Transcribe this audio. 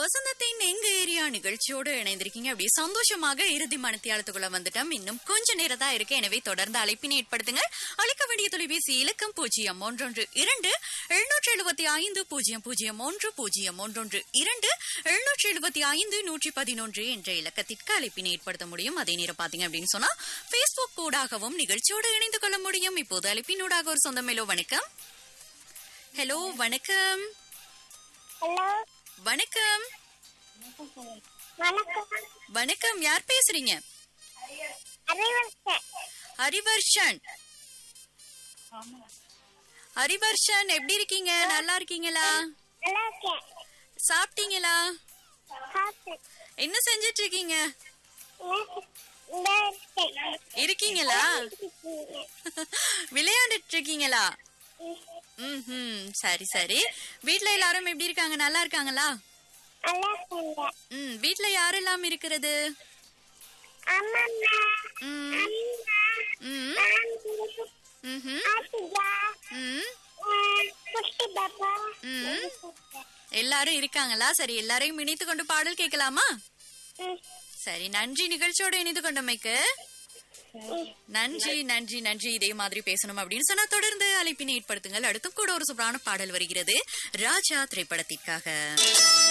வசந்தத்தின் எங்க ஏரியா நிகழ்ச்சியோடு இணைந்திருக்கீங்க அப்படி சந்தோஷமாக இறுதி மனத்தியாலத்துக்குள்ள வந்துட்டோம் இன்னும் கொஞ்ச நேரம் தான் இருக்கு எனவே தொடர்ந்து அழைப்பினை ஏற்படுத்துங்க அழைக்க வேண்டிய தொலைபேசி இலக்கம் பூஜ்ஜியம் ஒன்றொன்று இரண்டு எழுநூற்றி எழுபத்தி ஐந்து பூஜ்ஜியம் பூஜ்ஜியம் ஒன்று பூஜ்ஜியம் ஒன்றொன்று இரண்டு எழுநூற்றி எழுபத்தி ஐந்து நூற்றி பதினொன்று என்ற இலக்கத்திற்கு அழைப்பினை ஏற்படுத்த முடியும் அதே நேரம் பாத்தீங்க அப்படின்னு சொன்னா பேஸ்புக் கூடாகவும் நிகழ்ச்சியோடு இணைந்து கொள்ள முடியும் இப்போது அழைப்பினூடாக ஒரு சொந்த மேலோ வணக்கம் ஹலோ வணக்கம் ஹலோ வணக்கம் வணக்கம் வணக்கம் யார் பேசுறீங்க அறிவரசன் ஹரிவர்ஷன் ஹரிவர்ஷன் எப்படி இருக்கீங்க நல்லா இருக்கீங்களா நல்லா இருக்கேன் சாப்பிட்டீங்களா சாப்பிட்டேன் என்ன செஞ்சிட்டு இருக்கீங்க இந்த இருக்கேன். இருக்கீங்களா விளையாண்டுட்டு இருக்கீங்களா ம் சரி சரி வீட்ல எல்லாரும் எப்படி இருக்காங்க நல்லா இருக்காங்களா நல்லா இருக்கேன் ம் வீட்ல யாரெல்லாம் இருக்கிறது அம்மா ம் அம்மா ம் ம்ஹும். ஆசியா ம் குட்டி பாப்பா ம். எல்லாரும் இருக்காங்களா சரி எல்லாரையும் இணைத்து கொண்டு பாடல் கேட்கலாமா சரி நன்றி நிகழ்ச்சியோட இணைந்து கொண்டமைக்கு நன்றி நன்றி நன்றி இதே மாதிரி பேசணும் அப்படின்னு சொன்னா தொடர்ந்து அழைப்பினை ஏற்படுத்துங்கள் அடுத்தும் கூட ஒரு சூப்பரான பாடல் வருகிறது ராஜா திரைப்படத்திற்காக